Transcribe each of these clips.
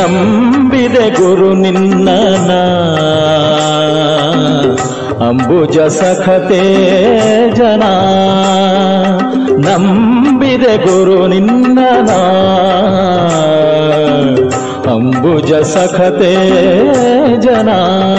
ನಂಬಿದೆ ಗುರು ನಿನ್ನ ಅಂಬುಜ ಸಖತೆ ಜನ ನಂಬಿದೆ ಗುರು ನಿನ್ನ ಅಂಬುಜ ಸಖತೆ ಜನ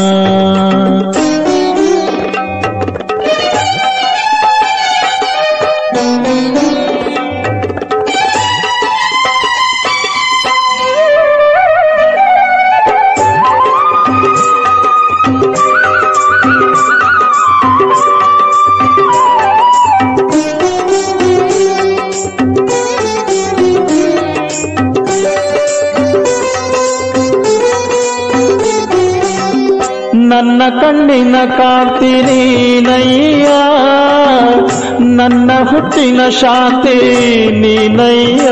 ನನ್ನ ಕಣ್ಣಿನ ಕಾಂತಿ ನೀನಯ್ಯ ನನ್ನ ಹುಟ್ಟಿನ ಶಾಂತಿ ನೀನಯ್ಯ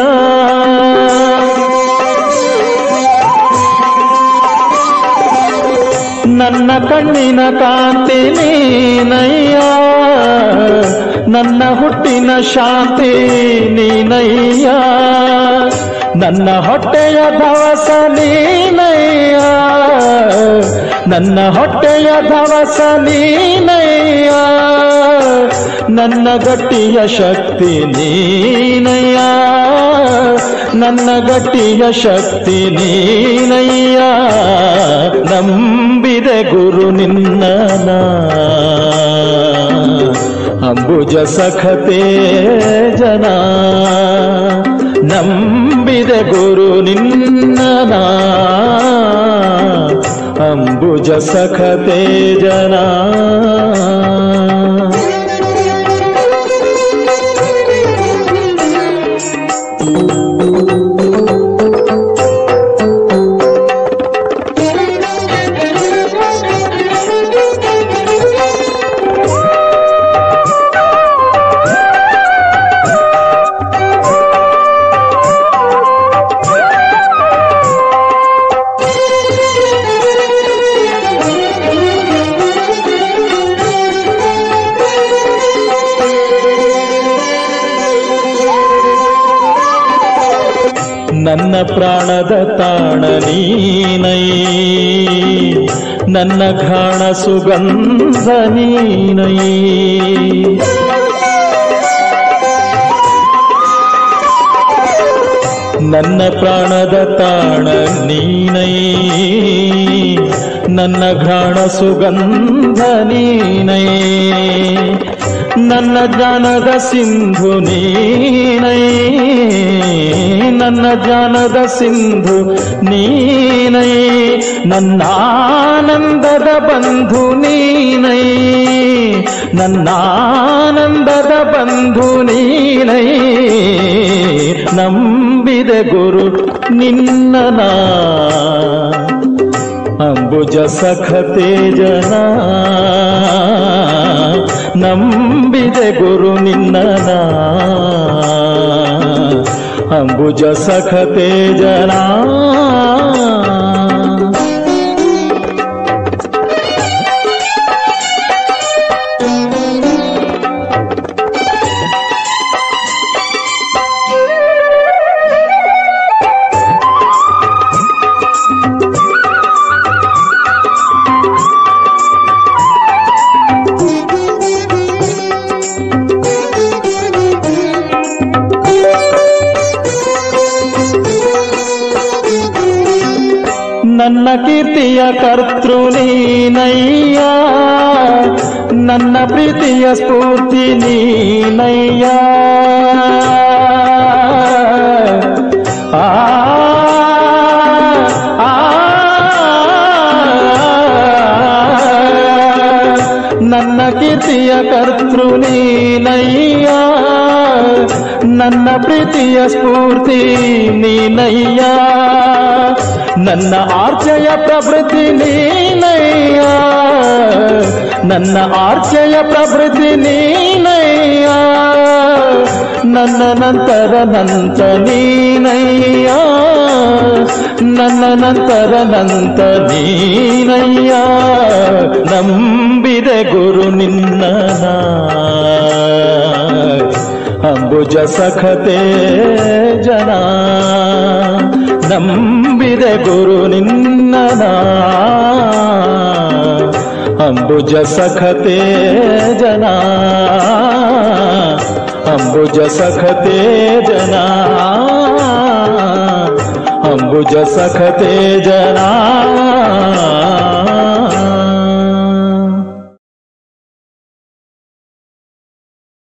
ನನ್ನ ಕಣ್ಣಿನ ಕಾಂತಿ ನೀನಯ್ಯ ನನ್ನ ಹುಟ್ಟಿನ ಶಾಂತಿ ನೀನಯ್ಯ ನನ್ನ ಹೊಟ್ಟೆಯ ದವಸ ನೀನಯ್ಯ ನನ್ನ ಹೊಟ್ಟೆಯ ದವಸ ನೀನಯ್ಯ ನನ್ನ ಗಟ್ಟಿಯ ಶಕ್ತಿ ನೀನಯ್ಯ ನನ್ನ ಗಟ್ಟಿಯ ಶಕ್ತಿ ನೀನಯ್ಯ ನಂಬಿದೆ ಗುರು ನಿನ್ನ ಅಂಬುಜ ಸಖತೆ ಜನ ನಂಬಿದೆ ಗುರು ನಿನ್ನ ಅಂಬುಜ ಸಖತೆ ಜನ ನನ್ನ ಪ್ರಾಣದ ತಾಣ ನೀನೈ ನನ್ನ ಘಾಣ ಸುಗಂಧ ನೀನೈ ನನ್ನ ಪ್ರಾಣದ ತಾಣ ನೀನೈ ನನ್ನ ಘಾಣ ಸುಗಂಧ ನೀನೈ ನನ್ನ ಜ್ಞಾನದ ಸಿಂಧು ನೀನೈ ನನ್ನ ಜ್ಞಾನದ ಸಿಂಧು ನೀನೈ ನನ್ನ ಆನಂದದ ಬಂಧು ನೀನೈ ನನ್ನ ಆನಂದದ ಬಂಧು ನೀನೈ ನಂಬಿದೆ ಗುರು ನಿನ್ನ ಅಂಬುಜ ಸಖತೆ ಜನ ನಂಬಿದೆ ಗುರು ನಿನ್ನ ಅಂಬುಜ ಸಖತೆ ಜನ ನನ್ನ ಕೀರ್ತಿಯ ಕರ್ತೃ ನೀನಯ್ಯ ನನ್ನ ಪ್ರೀತಿಯ ಸ್ಫೂರ್ತಿ ನೀನಯ್ಯ ಆ ಆ, ನನ್ನ ಕೀರ್ತಿಯ ಕರ್ತೃ ನೀನಯ್ಯ ನನ್ನ ಪ್ರೀತಿಯ ಸ್ಫೂರ್ತಿ ನೀನಯ್ಯ ನನ್ನ ಆರ್ಚಯ ಪ್ರಭೃತಿ ನೀನಯ್ಯ ನನ್ನ ಆರ್ಚಯ ಪ್ರಭೃತಿ ನೀನಯ್ಯ ನನ್ನ ನಂತರ ನಂತ ನೀನಯ್ಯ ನನ್ನ ನಂತರ ನಂತ ನೀನಯ್ಯ ನಂಬಿದೆ ಗುರು ನಿನ್ನ ಅಂಬುಜ ಸಖತೆ ಜನ ನಂಬಿದೆ ಗುರು ನಿನ್ನನ ಅಂಬುಜ ಸಖತೆ ಜನ ಅಂಬುಜ ಸಖತೆ ಜನ ಅಂಬುಜ ಸಖತೆ ಜನ